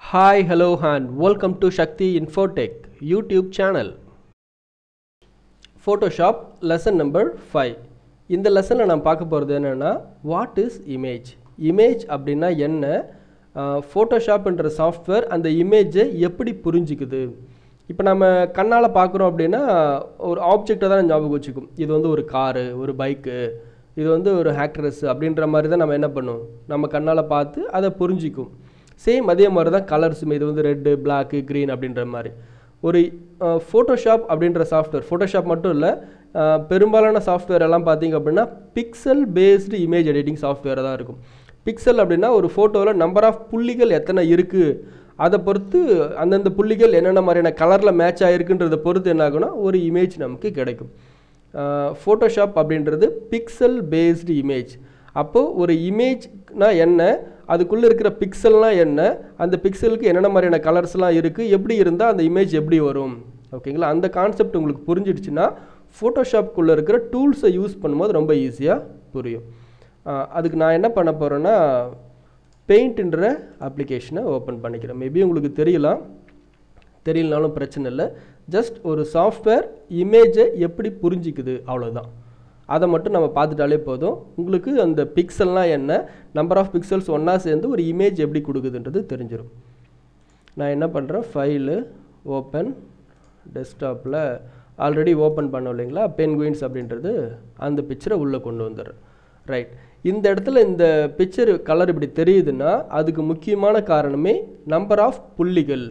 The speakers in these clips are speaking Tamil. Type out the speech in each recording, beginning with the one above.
Hi, hello, and welcome to Shakti Infotech YouTube channel. Photoshop lesson number 5 இந்த லெசனில் நான் பார்க்க போகிறது என்னென்னா வாட் இஸ் இமேஜ் இமேஜ் அப்படின்னா என்ன ஃபோட்டோஷாப்ன்ற சாஃப்ட்வேர் அந்த இமேஜை எப்படி புரிஞ்சுக்குது இப்போ நம்ம கண்ணால் பார்க்குறோம் அப்படின்னா ஒரு ஆப்ஜெக்டை தான் ஞாபகம் வச்சுக்கும் இது வந்து ஒரு காரு ஒரு பைக்கு இது வந்து ஒரு ஹேக்ட்ரஸ் அப்படின்ற மாதிரி தான் நம்ம என்ன பண்ணுவோம் நம்ம கண்ணால் பார்த்து அதை புரிஞ்சிக்கும் சேம் அதே மாதிரி தான் கலர்ஸுமே இது வந்து ரெட்டு பிளாக்கு க்ரீன் அப்படின்ற மாதிரி ஒரு ஃபோட்டோஷாப் அப்படின்ற சாஃப்ட்வேர் ஃபோட்டோஷாப் மட்டும் இல்லை பெரும்பாலான சாஃப்ட்வேர் எல்லாம் பார்த்தீங்க அப்படின்னா pixel based image editing software தான் இருக்கும் பிக்சல் அப்படின்னா ஒரு ஃபோட்டோவில் நம்பர் ஆஃப் புள்ளிகள் எத்தனை இருக்குது அதை பொறுத்து அந்தந்த புள்ளிகள் என்னென்ன மாதிரியான கலரில் மேட்ச் ஆகிருக்குன்றதை பொறுத்து என்ன ஆகும்னா ஒரு இமேஜ் நமக்கு கிடைக்கும் ஃபோட்டோஷாப் அப்படின்றது பிக்சல் பேஸ்டு இமேஜ் அப்போது ஒரு இமேஜ்னா என்ன அதுக்குள்ளே இருக்கிற பிக்சல்னால் என்ன அந்த பிக்சலுக்கு என்னென்ன மாதிரியான கலர்ஸ்லாம் இருக்குது எப்படி இருந்தால் அந்த இமேஜ் எப்படி வரும் ஓகேங்களா அந்த கான்செப்ட் உங்களுக்கு புரிஞ்சிடுச்சுன்னா ஃபோட்டோஷாப்குள்ளே இருக்கிற டூல்ஸை யூஸ் பண்ணும்போது ரொம்ப ஈஸியாக புரியும் அதுக்கு நான் என்ன பண்ண போகிறேன்னா பெயிண்ட்ன்ற அப்ளிகேஷனை ஓப்பன் பண்ணிக்கிறேன் மேபி உங்களுக்கு தெரியலாம் தெரியலனாலும் பிரச்சனை இல்லை ஜஸ்ட் ஒரு சாஃப்ட்வேர் இமேஜை எப்படி புரிஞ்சிக்குது அவ்வளோதான் அதை மட்டும் நம்ம பார்த்துட்டாலே போதும் உங்களுக்கு அந்த பிக்சல்னால் என்ன நம்பர் ஆஃப் பிக்சல்ஸ் ஒன்றா சேர்ந்து ஒரு இமேஜ் எப்படி கொடுக்குதுன்றது தெரிஞ்சிடும் நான் என்ன பண்ணுறேன் ஃபைலு ஓப்பன் டெஸ்க்டாப்பில் ஆல்ரெடி ஓப்பன் பண்ணோம் இல்லைங்களா பென்குயின்ஸ் அப்படின்றது அந்த பிக்சரை உள்ளே கொண்டு வந்துடுறேன் ரைட் இந்த இடத்துல இந்த பிக்சர் கலர் இப்படி தெரியுதுன்னா அதுக்கு முக்கியமான காரணமே நம்பர் ஆஃப் புள்ளிகள்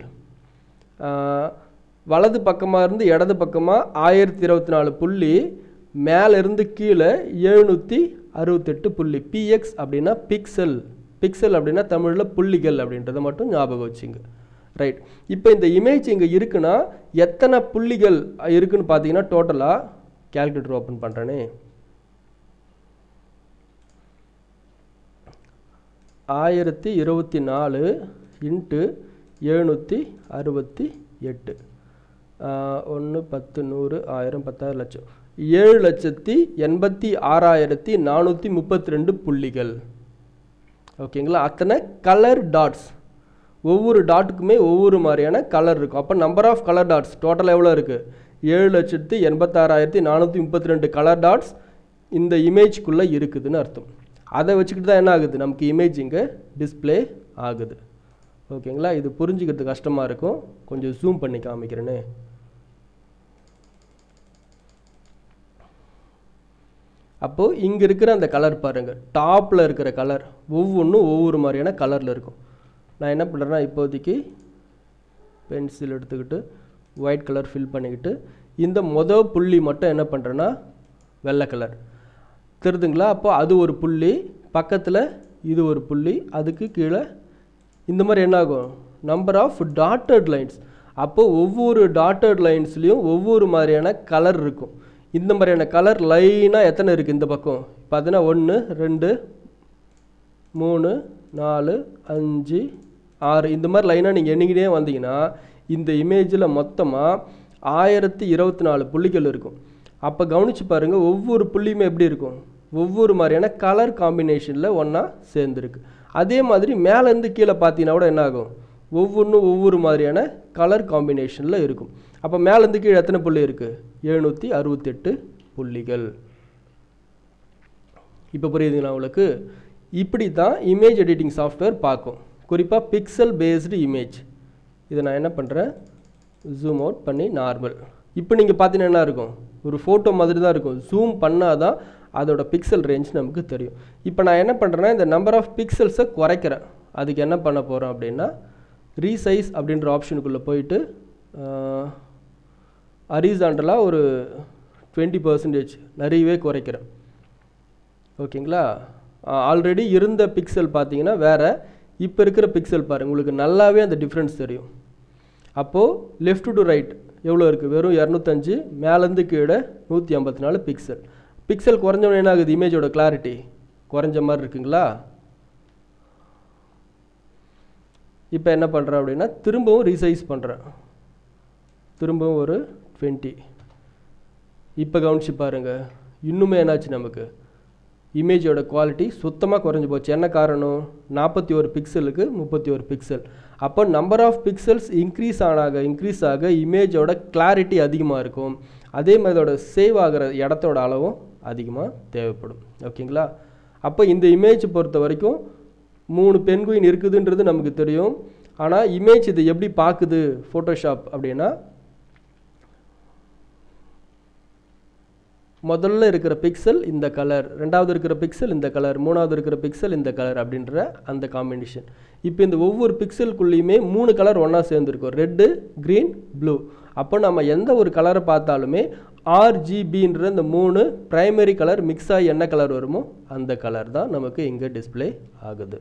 வலது பக்கமாக இருந்து இடது பக்கமாக ஆயிரத்தி இருபத்தி நாலு புள்ளி மேலேருந்து கீழே எழுநூற்றி அறுபத்தெட்டு புள்ளி பிஎக்ஸ் அப்படின்னா பிக்சல் பிக்சல் அப்படின்னா தமிழில் புள்ளிகள் அப்படின்றத மட்டும் ஞாபகம் வச்சுங்க ரைட் இப்போ இந்த இமேஜ் இங்கே இருக்குன்னா எத்தனை புள்ளிகள் இருக்குன்னு பார்த்தீங்கன்னா டோட்டலாக கேல்குலேட்டர் ஓப்பன் பண்ணுறேனே ஆயிரத்தி இருபத்தி நாலு இன்ட்டு எழுநூற்றி அறுபத்தி எட்டு ஒன்று பத்து நூறு ஆயிரம் பத்தாயிரம் லட்சம் ஏழு லட்சத்தி எண்பத்தி ஆறாயிரத்தி நானூற்றி முப்பத்தி ரெண்டு புள்ளிகள் ஓகேங்களா அத்தனை கலர் டாட்ஸ் ஒவ்வொரு டாட்டுக்குமே ஒவ்வொரு மாதிரியான கலர் இருக்கும் அப்போ number of colour dots total எவ்வளோ இருக்குது ஏழு லட்சத்தி எண்பத்தாறாயிரத்தி நானூற்றி முப்பத்தி ரெண்டு கலர் டாட்ஸ் இந்த இமேஜ்க்குள்ளே இருக்குதுன்னு அர்த்தம் அதை வச்சுக்கிட்டு தான் என்ன ஆகுது நமக்கு இமேஜ் இங்கே டிஸ்பிளே ஆகுது ஓகேங்களா இது புரிஞ்சுக்கிறது கஷ்டமாக இருக்கும் கொஞ்சம் ஜூம் பண்ணி காமிக்கிறேனே அப்போது இங்கே இருக்கிற அந்த கலர் பாருங்கள் டாப்பில் இருக்கிற கலர் ஒவ்வொன்றும் ஒவ்வொரு மாதிரியான கலரில் இருக்கும் நான் என்ன பண்ணுறேன்னா இப்போதைக்கு பென்சில் எடுத்துக்கிட்டு ஒயிட் கலர் ஃபில் பண்ணிக்கிட்டு இந்த மொதல் புள்ளி மட்டும் என்ன பண்ணுறேன்னா வெள்ளை கலர் தெரிதுங்களா அப்போ அது ஒரு புள்ளி பக்கத்தில் இது ஒரு புள்ளி அதுக்கு கீழே இந்த மாதிரி என்ன ஆகும் நம்பர் ஆஃப் டாட்டட் லைன்ஸ் அப்போது ஒவ்வொரு டாட்டட் லைன்ஸ்லேயும் ஒவ்வொரு மாதிரியான கலர் இருக்கும் இந்த மாதிரியான கலர் லைனாக எத்தனை இருக்குது இந்த பக்கம் பார்த்தீங்கன்னா ஒன்று ரெண்டு மூணு நாலு அஞ்சு ஆறு இந்த மாதிரி லைனாக நீங்கள் எண்ணிக்கிட்டே வந்தீங்கன்னா இந்த இமேஜில் மொத்தமாக ஆயிரத்தி இருபத்தி நாலு புள்ளிகள் இருக்கும் அப்போ கவனித்து பாருங்கள் ஒவ்வொரு புள்ளியுமே எப்படி இருக்கும் ஒவ்வொரு மாதிரியான கலர் காம்பினேஷனில் ஒன்றா சேர்ந்துருக்கு அதே மாதிரி மேலேருந்து கீழே பார்த்தீங்கன்னா கூட என்ன ஆகும் ஒவ்வொன்றும் ஒவ்வொரு மாதிரியான கலர் காம்பினேஷனில் இருக்கும் அப்போ மேலேருந்து கீழே எத்தனை புள்ளி இருக்குது எழுநூற்றி அறுபத்தெட்டு புள்ளிகள் இப்போ புரியுதுங்களா உங்களுக்கு இப்படி தான் இமேஜ் எடிட்டிங் சாஃப்ட்வேர் பார்க்கும் குறிப்பாக பிக்சல் பேஸ்டு இமேஜ் இதை நான் என்ன பண்ணுறேன் ஜூம் அவுட் பண்ணி நார்மல் இப்போ நீங்கள் பார்த்தீங்கன்னா என்ன இருக்கும் ஒரு ஃபோட்டோ மாதிரி தான் இருக்கும் ஜூம் பண்ணால் தான் அதோட பிக்சல் ரேஞ்ச் நமக்கு தெரியும் இப்போ நான் என்ன பண்ணுறேன்னா இந்த நம்பர் ஆஃப் பிக்சல்ஸை குறைக்கிறேன் அதுக்கு என்ன பண்ண போகிறோம் அப்படின்னா ரீசைஸ் அப்படின்ற ஆப்ஷனுக்குள்ளே போயிட்டு அரிசாண்டலாக ஒரு டுவெண்ட்டி பர்சன்டேஜ் நிறையவே குறைக்கிறேன் ஓகேங்களா ஆல்ரெடி இருந்த பிக்சல் பார்த்தீங்கன்னா வேறு இப்போ இருக்கிற பிக்சல் பாருங்கள் உங்களுக்கு நல்லாவே அந்த டிஃப்ரென்ஸ் தெரியும் அப்போது லெஃப்ட் டு ரைட் எவ்வளோ இருக்குது வெறும் இரநூத்தஞ்சு மேலேருந்து கீழே நூற்றி ஐம்பத்தி நாலு பிக்சல் பிக்சல் குறைஞ்சவொன்னே என்ன ஆகுது இமேஜோட கிளாரிட்டி குறைஞ்ச மாதிரி இருக்குங்களா இப்போ என்ன பண்ணுறேன் அப்படின்னா திரும்பவும் ரீசைஸ் பண்ணுறேன் திரும்பவும் ஒரு டுவெண்ட்டி இப்போ கவனிச்சு பாருங்கள் இன்னுமே என்னாச்சு நமக்கு இமேஜோட குவாலிட்டி சுத்தமாக குறைஞ்சி போச்சு என்ன காரணம் நாற்பத்தி ஒரு பிக்சலுக்கு முப்பத்தி ஒரு பிக்சல் அப்போ நம்பர் ஆஃப் பிக்சல்ஸ் இன்க்ரீஸ் ஆனாக இன்க்ரீஸ் ஆக இமேஜோட கிளாரிட்டி அதிகமாக இருக்கும் அதே மாதிரி அதோட சேவ் ஆகிற இடத்தோட அளவும் அதிகமாக தேவைப்படும் ஓகேங்களா அப்போ இந்த இமேஜ் பொறுத்த வரைக்கும் மூணு பென்குயின் இருக்குதுன்றது நமக்கு தெரியும் ஆனால் இமேஜ் இது எப்படி பார்க்குது ஃபோட்டோஷாப் அப்படின்னா முதல்ல இருக்கிற பிக்சல் இந்த கலர் ரெண்டாவது இருக்கிற பிக்சல் இந்த கலர் மூணாவது இருக்கிற பிக்சல் இந்த கலர் அப்படின்ற அந்த காம்பினேஷன் இப்போ இந்த ஒவ்வொரு பிக்சலுக்குள்ளேயுமே மூணு கலர் ஒன்றா சேர்ந்துருக்கும் ரெட்டு க்ரீன் ப்ளூ அப்போ நம்ம எந்த ஒரு கலரை பார்த்தாலுமே ஆர்ஜிபின்ற இந்த மூணு ப்ரைமரி கலர் மிக்ஸ் ஆகி என்ன கலர் வருமோ அந்த கலர் தான் நமக்கு இங்கே டிஸ்ப்ளே ஆகுது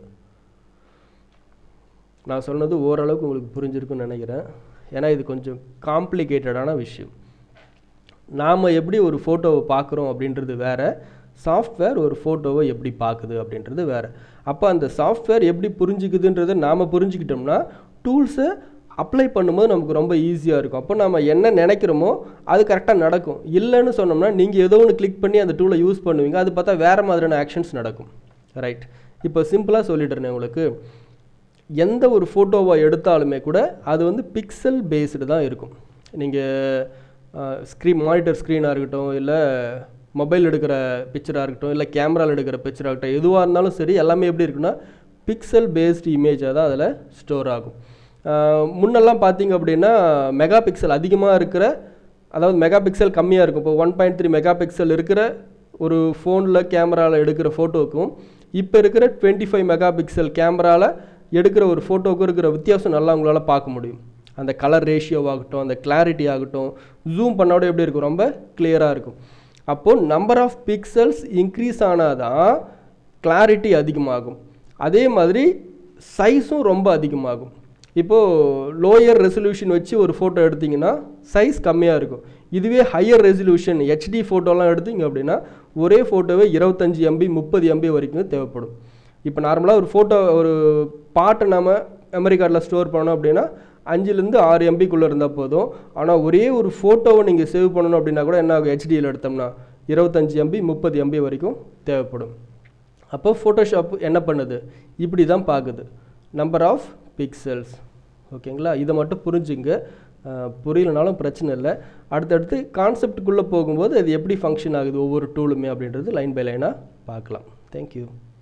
நான் சொன்னது ஓரளவுக்கு உங்களுக்கு புரிஞ்சிருக்குன்னு நினைக்கிறேன் ஏன்னா இது கொஞ்சம் காம்ப்ளிகேட்டடான விஷயம் நாம் எப்படி ஒரு ஃபோட்டோவை பார்க்குறோம் அப்படின்றது வேறு சாஃப்ட்வேர் ஒரு ஃபோட்டோவை எப்படி பார்க்குது அப்படின்றது வேறு அப்போ அந்த சாஃப்ட்வேர் எப்படி புரிஞ்சுக்குதுன்றதை நாம் புரிஞ்சுக்கிட்டோம்னா டூல்ஸை அப்ளை பண்ணும்போது நமக்கு ரொம்ப ஈஸியாக இருக்கும் அப்போ நம்ம என்ன நினைக்கிறோமோ அது கரெக்டாக நடக்கும் இல்லைன்னு சொன்னோம்னா நீங்கள் ஏதோ ஒன்று கிளிக் பண்ணி அந்த டூலை யூஸ் பண்ணுவீங்க அது பார்த்தா வேறு மாதிரியான ஆக்ஷன்ஸ் நடக்கும் ரைட் இப்போ சிம்பிளாக சொல்லிட்டுறேன் உங்களுக்கு எந்த ஒரு ஃபோட்டோவை எடுத்தாலுமே கூட அது வந்து பிக்சல் பேஸ்டு தான் இருக்கும் நீங்கள் ஸ்க்ரீன் மானிட்டர் ஸ்க்ரீனாக இருக்கட்டும் இல்லை மொபைல் எடுக்கிற பிக்சராக இருக்கட்டும் இல்லை கேமராவில் எடுக்கிற பிக்சராக இருக்கட்டும் எதுவாக இருந்தாலும் சரி எல்லாமே எப்படி இருக்குன்னா பிக்சல் பேஸ்டு இமேஜாக தான் அதில் ஸ்டோர் ஆகும் முன்னெல்லாம் பார்த்தீங்க அப்படின்னா மெகா பிக்சல் அதிகமாக இருக்கிற அதாவது மெகா பிக்சல் கம்மியாக இருக்கும் இப்போ one point three mega pixel இருக்கிற ஒரு ஃபோனில் கேமராவில் எடுக்கிற ஃபோட்டோவுக்கும் இப்போ இருக்கிற டுவெண்ட்டி ஃபைவ் மெகா பிக்சல் கேமராவில் எடுக்கிற ஒரு ஃபோட்டோவுக்கும் இருக்கிற வித்தியாசம் நல்லா உங்களால் பார்க்க முடியும் அந்த கலர் ரேஷியோவாகட்டும் அந்த கிளாரிட்டி ஆகட்டும் ஜூம் பண்ணோட எப்படி இருக்கும் ரொம்ப கிளியராக இருக்கும் அப்போது நம்பர் ஆஃப் பிக்சல்ஸ் இன்க்ரீஸ் ஆனால் தான் கிளாரிட்டி அதிகமாகும் அதே மாதிரி சைஸும் ரொம்ப அதிகமாகும் இப்போது லோயர் ரெசல்யூஷன் வச்சு ஒரு ஃபோட்டோ எடுத்திங்கன்னா சைஸ் கம்மியாக இருக்கும் இதுவே ஹையர் ரெசல்யூஷன் ஹெச்டி ஃபோட்டோலாம் எடுத்தீங்க அப்படின்னா ஒரே ஃபோட்டோவே இருபத்தஞ்சி எம்பி முப்பது எம்பி வரைக்கும் தேவைப்படும் இப்போ நார்மலாக ஒரு ஃபோட்டோ ஒரு பாட்டை நம்ம மெமரி கார்டில் ஸ்டோர் பண்ணோம் அப்படின்னா அஞ்சுலேருந்து ஆறு எம்பிக்குள்ளே இருந்தால் போதும் ஆனால் ஒரே ஒரு ஃபோட்டோவை நீங்கள் சேவ் பண்ணணும் அப்படின்னா கூட என்ன ஆகும் ஹெச்டியில் எடுத்தோம்னா இருபத்தஞ்சி எம்பி முப்பது எம்பி வரைக்கும் தேவைப்படும் அப்போ ஃபோட்டோஷாப் என்ன பண்ணுது இப்படி தான் பார்க்குது நம்பர் ஆஃப் பிக்சல்ஸ் ஓகேங்களா இதை மட்டும் புரிஞ்சுங்க புரியலனாலும் பிரச்சனை இல்லை அடுத்தடுத்து கான்செப்டுக்குள்ளே போகும்போது அது எப்படி ஃபங்க்ஷன் ஆகுது ஒவ்வொரு டூலுமே அப்படின்றது லைன் பை லைனாக பார்க்கலாம் தேங்க்யூ